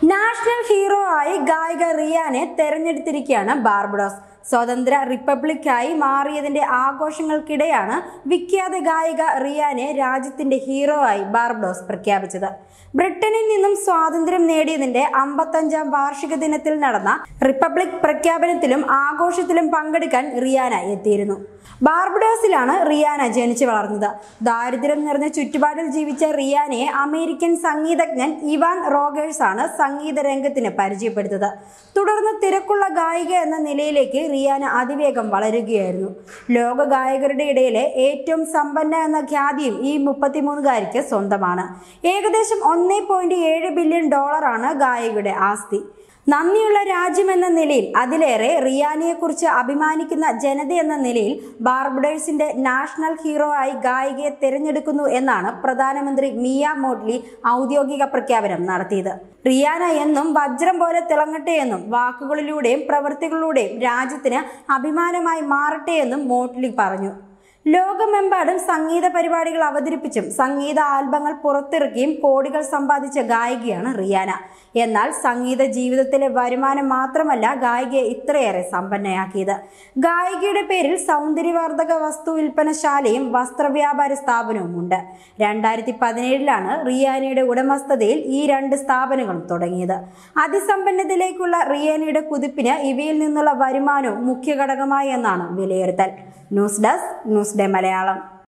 national hero ആയി ഗായിക റിയാനെ തെരഞ്ഞെടുത്തിരിക്കുകയാണ് Barbados സ്വതന്ത്ര റിപ്പബ്ലിക്കായി മാറിയതിന്റെ ആഘോഷങ്ങൾക്കിടെയാണ് വിഖ്യാത ഗായിക റിയാനെ രാജ്യത്തിന്റെ ഹീറോ ആയി ബാർബഡോസ് പ്രഖ്യാപിച്ചത് ബ്രിട്ടനിൽ നിന്നും സ്വാതന്ത്ര്യം നേടിയതിന്റെ അമ്പത്തഞ്ചാം വാർഷിക ദിനത്തിൽ നടന്ന റിപ്പബ്ലിക് പ്രഖ്യാപനത്തിലും ആഘോഷത്തിലും പങ്കെടുക്കാൻ റിയാന എത്തിയിരുന്നു ബാർബഡോസിലാണ് റിയാന ജനിച്ചു വളർന്നത് ദാരിദ്ര്യം നിറഞ്ഞ ചുറ്റുപാടിൽ ജീവിച്ച റിയാനയെ അമേരിക്കൻ സംഗീതജ്ഞൻ ഇവാൻ റോഗേഴ്സ് ആണ് സംഗീത രംഗത്തിന് പരിചയപ്പെടുത്തത് തുടർന്ന് തിരക്കുള്ള ഗായിക എന്ന നിലയിലേക്ക് റിയാന അതിവേഗം വളരുകയായിരുന്നു ലോക ഗായകരുടെ ഇടയിലെ ഏറ്റവും സമ്പന്ന എന്ന ഖ്യാതിയും ഈ മുപ്പത്തിമൂന്നുകാരിക്ക് സ്വന്തമാണ് ഏകദേശം ഒന്നേ പോയിന്റ് ഏഴ് ബില്യൺ ഡോളറാണ് ഗായികയുടെ ആസ്തി നന്ദിയുള്ള രാജ്യമെന്ന നിലയിൽ അതിലേറെ റിയാനിയെക്കുറിച്ച് അഭിമാനിക്കുന്ന ജനത എന്ന നിലയിൽ ബാർബഡേഴ്സിന്റെ നാഷണൽ ഹീറോ ആയി ഗായികയെ തിരഞ്ഞെടുക്കുന്നു എന്നാണ് പ്രധാനമന്ത്രി മിയ മോഡ്ലി ഔദ്യോഗിക പ്രഖ്യാപനം നടത്തിയത് റിയാന എന്നും വജ്രം പോലെ തിളങ്ങട്ടെ എന്നും വാക്കുകളിലൂടെയും പ്രവൃത്തികളിലൂടെയും രാജ്യത്തിന് അഭിമാനമായി മാറട്ടെ എന്നും മോഡ്ലി പറഞ്ഞു ലോകമെമ്പാടും സംഗീത പരിപാടികൾ അവതരിപ്പിച്ചും സംഗീത ആൽബങ്ങൾ പുറത്തിറക്കിയും കോടികൾ സമ്പാദിച്ച ഗായികയാണ് റിയാന എന്നാൽ സംഗീത ജീവിതത്തിലെ വരുമാനം മാത്രമല്ല ഗായികയെ ഇത്രയേറെ സമ്പന്നയാക്കിയത് ഗായികയുടെ പേരിൽ സൗന്ദര്യവർദ്ധക വസ്തു വിൽപ്പനശാലയും വസ്ത്രവ്യാപാര സ്ഥാപനവും ഉണ്ട് രണ്ടായിരത്തി പതിനേഴിലാണ് റിയാനയുടെ ഉടമസ്ഥതയിൽ ഈ രണ്ട് സ്ഥാപനങ്ങളും തുടങ്ങിയത് അതിസമ്പന്നതയിലേക്കുള്ള റിയാനയുടെ കുതിപ്പിന് ഇവയിൽ നിന്നുള്ള വരുമാനവും മുഖ്യ ഘടകമായി എന്നാണ് വിലയിരുത്തൽ news desk news day Malayalam